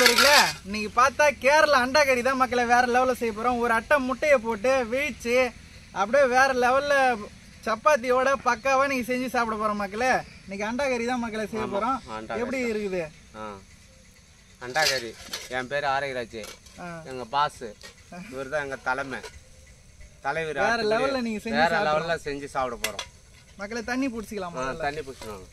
நண்பர்களே இன்னைக்கு பார்த்தா கேரளா அண்டா கறி தான் மக்களை வேற லெவலில் செய்ய போகிறோம் ஒரு அட்டை முட்டையை போட்டு வீழ்ச்சி அப்படியே வேற லெவலில் சப்பாத்தியோட பக்காவா நீங்க செஞ்சு சாப்பிட போறோம் மக்களே இன்னைக்கு அண்டா கறி தான் மக்களை செய்ய போறோம் அண்டா எப்படி இருக்குது ஆ அண்டாகரி என் பேர் ஆரோக்கியராஜ் ஆ. எங்க பாஸ் இவர் தான் எங்க தலைமை தலைவர் வேற அடுத்தபடி லெவல்ல நீங்க செஞ்சு வேற லெவல்ல செஞ்சு சாப்பிட போறோம் மக்களை தண்ணி பிடிச்சிக்கலாமா ஆ, தண்ணி பிடிச்சிடுவாங்க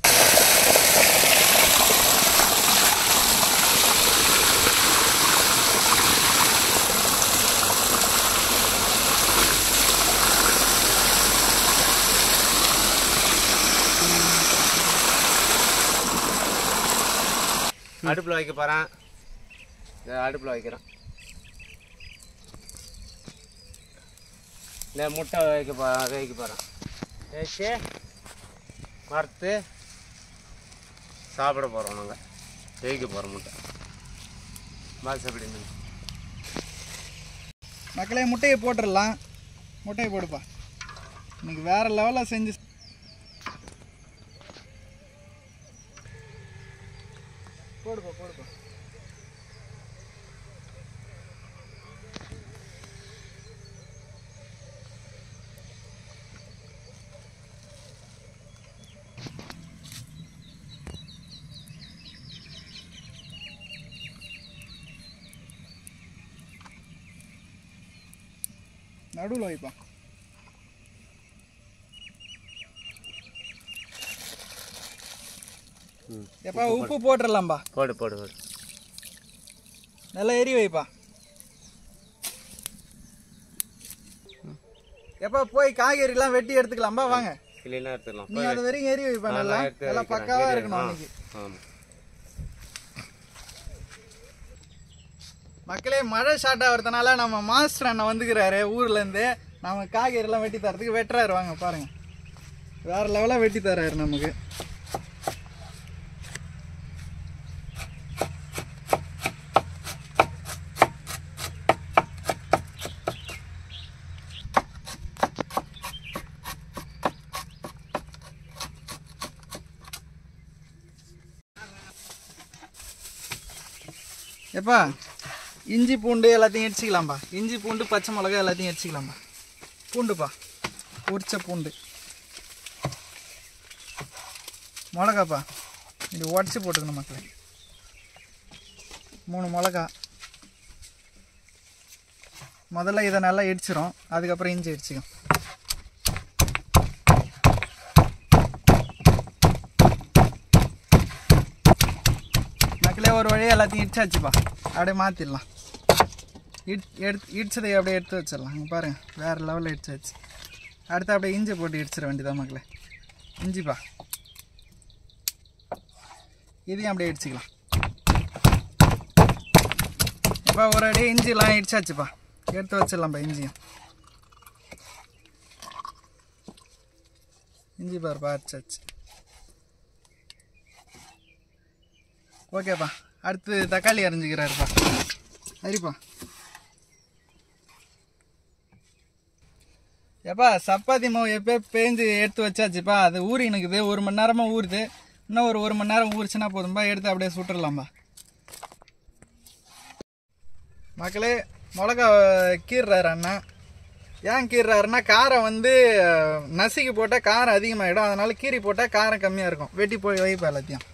அடுப்பில் வைக்க போகிறேன் அடுப்பில் வைக்கிறேன் இந்த முட்டை வைக்க போ வைக்க போகிறேன் வச்சு வறுத்து சாப்பிட போகிறோம் நாங்கள் வைக்க போகிறோம் முட்டை பாஸ் எப்படி இருந்துச்சு? மக்களே முட்டையை போட்டுடலாம் முட்டையை போடுப்பா இன்னைக்கு வேற லெவலில் செஞ்சு போடுப்பா போடுப்பா நடுவில் வைப்பா ம் எப்பா உப்பு போட்டுடலாம்பா போடு போடு போடு நல்லா எரி வைப்பா எப்பா போய் காய்கறிலாம் வெட்டி எடுத்துக்கலாம்பா வாங்க கிளீனாக எடுத்துக்கலாம் நீ அது வரைக்கும் எரி வைப்பா நல்லா நான் எடுத்து நல்லா வைக்கிறேன். பக்காவா இரு, இருக்கணும் ஆ, அன்னைக்கு ஆமாம் மக்களே மழை ஸ்டார்ட் ஆகிறதுனால நம்ம மாஸ்டர் அண்ணன் வந்துக்கிறாரு ஊர்ல இருந்து நம்ம காய்கறிலாம் வெட்டி தரதுக்கு வெட்டுறாரு வாங்க பாருங்க வேற லெவலாக வெட்டி தர்றாரு நமக்கு எப்பா இஞ்சி பூண்டு எல்லாத்தையும் இடிச்சிக்கலாம்பா இஞ்சி பூண்டு பச்சை மிளகா எல்லாத்தையும் இடிச்சிக்கலாம்பா பூண்டுப்பா உரிச்ச பூண்டு மிளகாப்பா இது உடச்சி போட்டுக்கணும் மக்களே மூணு மிளகா முதல்ல இதை நல்லா இடிச்சிரும் அதுக்கப்புறம் இஞ்சி இடிச்சிக்கும் மக்களே ஒரு வழியாக எல்லாத்தையும் இடிச்சாச்சுப்பா அப்படியே மாற்றிடலாம் இட் எடுத்து இடிச்சதை அப்படியே எடுத்து வச்சிடலாம் இங்கே பாருங்கள் வேறு லெவலில் இடிச்சாச்சு அடுத்து அப்படியே இஞ்சி போட்டு இடிச்சிட வேண்டியதான் மக்களே இஞ்சிப்பா இதையும் அப்படியே இடிச்சிக்கலாம் இப்போ ஒரு அடியே இஞ்சிலாம் இடிச்சாச்சுப்பா எடுத்து வச்சிடலாம்ப்பா இஞ்சியும் இஞ்சி பாருப்பா அடிச்சாச்சு ஓகேப்பா அடுத்து தக்காளி அரைஞ்சிக்கிறாருப்பா சரிப்பா ஏப்பா சப்பாத்தி மாவு எப்போ பேஞ்சு எடுத்து வச்சாச்சுப்பா அது ஊறி நிற்குது ஒரு மணி நேரமாக ஊறுது இன்னும் ஒரு ஒரு மணி நேரம் ஊறிச்சுன்னா போதும்பா எடுத்து அப்படியே சுட்டுடலாம்பா மக்களே மிளகா கீறுறாரு அண்ணா ஏன் கீறுறாருன்னா காரம் வந்து அஹ், நசுக்கி போட்டால் காரம் அதிகமாகிடும் அதனால கீரி போட்டால் காரம் கம்மியாக இருக்கும் வெட்டி போய் வைப்பா எல்லாத்தையும்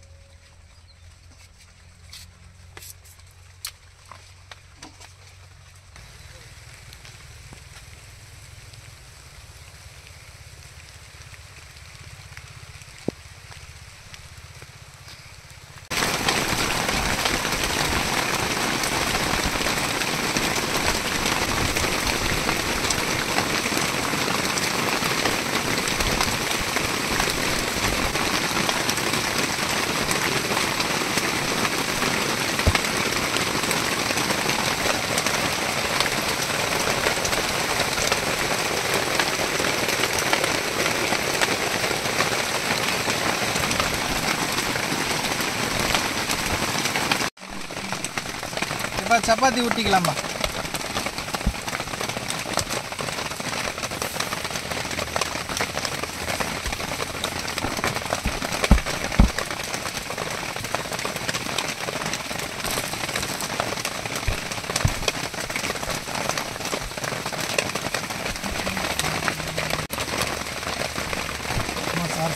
இப்போ சப்பாத்தி ஊட்டிக்கலாம்பா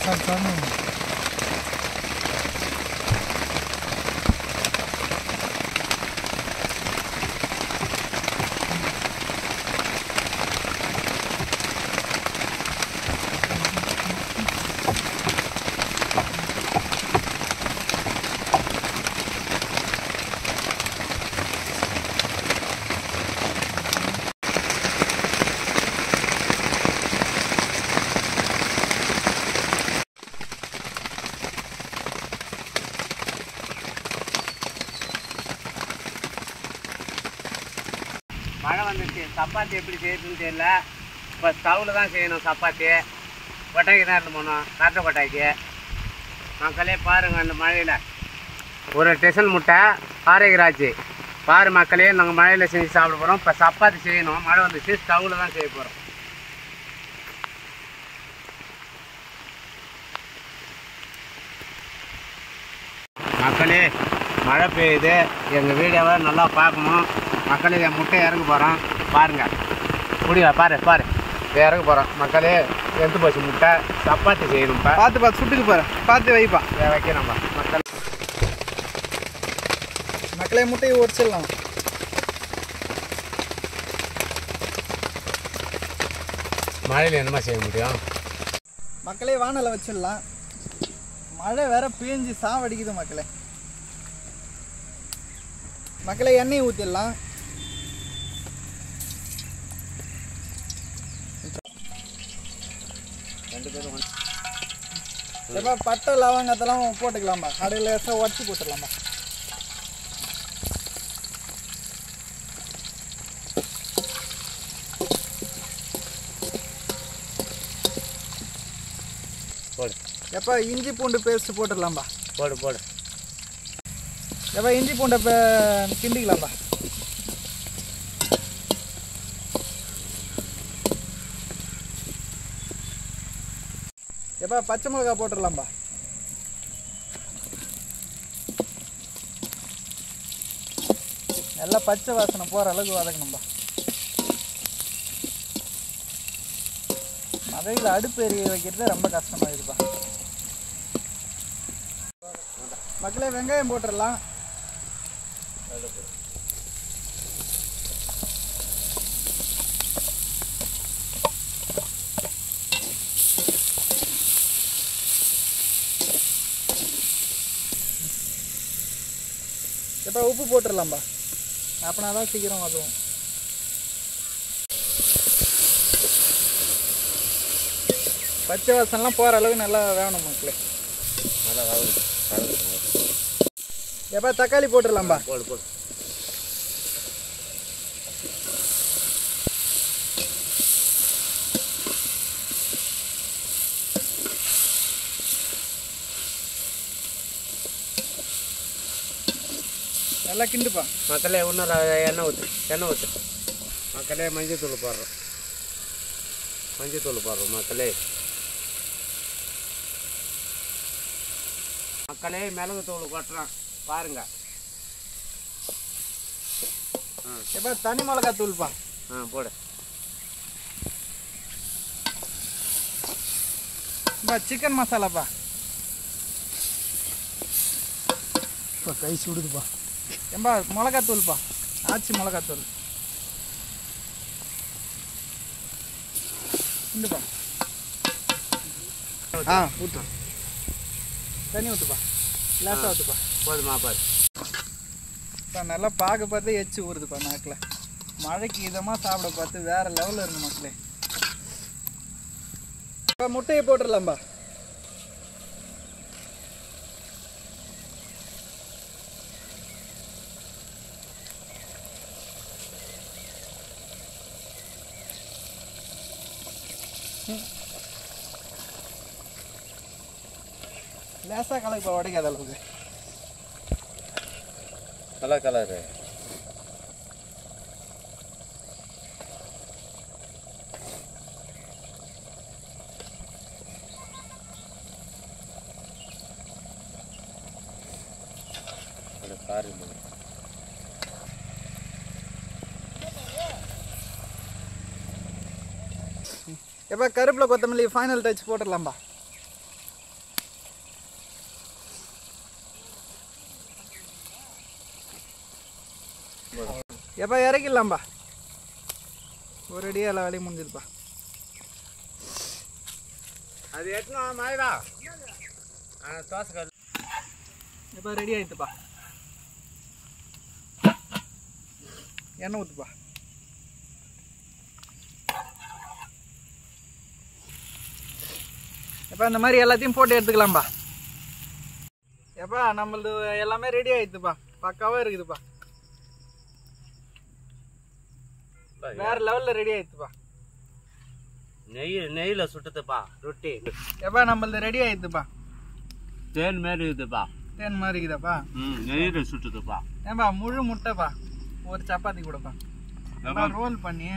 சார் சார் மழை வந்துச்சு சப்பாத்தி எப்படி செய்யறதுன்னு தெரியல இப்போ ஸ்டவ்வில் தான் செய்யணும் சப்பாத்தி கொட்டாய்க்கு தான் இருந்து போகணும் கரட்டை கொட்டாய்க்கு மக்களே பாருங்கள் அந்த மழையில் ஒரு டெசன் முட்டை ஆரோக்கியராச்சு பாரு மக்களே நாங்கள் மழையில் செஞ்சு சாப்பிட போகிறோம் இப்போ சப்பாத்தி செய்யணும் மழை வந்துச்சு ஸ்டவ்வில் தான் செய்ய போகிறோம் மக்களே மழை பெய்யுது எங்கள் வீடியோவை நல்லா பார்க்கணும் மக்களே என் முட்டை இறங்க போகிறோம் பாருங்கள் முடியல பாரு பாரு இதை இறங்க போகிறோம் மக்களே எந்த போச்சு முட்டை சப்பாத்தி செய்யணும்ப்பா பார்த்து பார்த்து சுட்டுக்கு பாரு பார்த்து வைப்பா இதை வைக்கணும்ப்பா மக்கள் மக்களே முட்டையை உரிச்சிடலாம் மழையில் என்னமா செய்ய முடியும் மக்களே வானலை வச்சிடலாம் மழை வேற பேஞ்சு சாவடிக்குது மக்களே மக்களே எண்ணெய் ஊற்றிடலாம் ரெண்டு பேரும் எப்போ பட்டை லவங்கத்தெல்லாம் போட்டுக்கலாம்பா கடையில் லேசாக உடச்சி போட்டுடலாம்பா போடு எப்போ இஞ்சி பூண்டு பேஸ்ட் போட்டுடலாம்பா போடு போடு எப்போ இஞ்சி பூண்டை இப்போ கிண்டிக்கலாம்பா எப்போ பச்சை மிளகா போட்டுடலாம்பா நல்லா பச்சை வாசனை போகிற அளவுக்கு வதக்கணும்பா மதையில் அடுப்பு எரிய வைக்கிறது ரொம்ப கஷ்டமாகுதுப்பா மக்களே வெங்காயம் போட்டுடலாம் இப்போ உப்பு போட்டுடலாம்பா அப்படின்னா தான் சீக்கிரம் அதுவும் பச்சை வாசனைலாம் போகிற அளவுக்கு நல்லா வேணும் மக்களே நல்லா வதங்கு வதங்கு எப்போ தக்காளி போட்டுடலாம்பா போடு போடு நல்லா கிண்டுப்பா மக்களே இன்னும் எண்ணெய் ஊற்று எண்ணெய் ஊற்று மக்களே மஞ்சள் தூள் போடுறோம் மஞ்சள் தூள் போடுறோம் மக்களே மக்களே மிளகு தூள் கொட்டுறோம் பாருங்க ஆ எப்போ தனி மிளகா தூள்ப்பா ஆ போடு பா சிக்கன் மசாலாப்பா இப்போ கை சுடுதுப்பா ஏம்பா மிளகாத்தூள்ப்பா ஆச்சி மிளகாத்தூள் இந்துப்பா ஆ ஊற்று தண்ணி ஊற்றுப்பா லேசாக ஊற்றுப்பா போதுமா பாரு இப்போ நல்லா பார்க்க பார்த்து எச்சு ஊறுதுப்பா நாக்கில் மழைக்கு இதமாக சாப்பிட பார்த்து வேற லெவலில் இருக்கு மக்களே இப்போ முட்டையை போட்டுடலாம்பா லேசாக கலக்குப்பா உடைக்காத அளவுக்கு நல்லா கலரு பாரு எப்போ கருப்பில் கொத்தமல்லி ஃபைனல் டச் போட்டுடலாம்பா எப்பா இறக்கிடலாம்பா ஒரு அடியாக எல்லா வேலையும் முடிஞ்சிருப்பா அது எட்டணும் மாதிரிடா தோசை கல் எப்போ ரெடி ஆயிடுத்துப்பா எண்ணெய் ஊற்றுப்பா எப்பா இந்த மாதிரி எல்லாத்தையும் போட்டு எடுத்துக்கலாம்பா எப்பா நம்மளது எல்லாமே ரெடி ஆயிடுதுப்பா பக்காவாக இருக்குதுப்பா வேற லெவலில் ரெடி ஆயிடுதுப்பா நெய் நெய்யில் சுட்டுதுப்பா ரொட்டி எப்பா நம்மளது ரெடி ஆயிடுதுப்பா தேன் மாரி இருக்குதுப்பா தேன் மாதிரி இருக்குதாப்பா ம் நெய்யில் சுட்டுதுப்பா ஏன்பா முழு முட்டைப்பா ஒரு சப்பாத்தி கூடப்பா ரோல் பண்ணி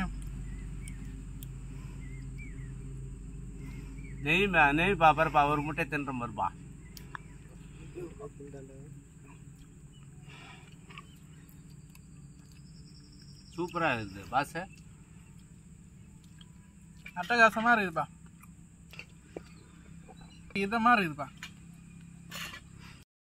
நெய் மே- நெய் பாப்பறப்பா ஒரு முட்டை தின்ற மாதிரிப்பா சூப்பராக இருக்குது பாச அட்டகாசமாக இருக்குதுப்பா இதமாக இருக்குதுப்பா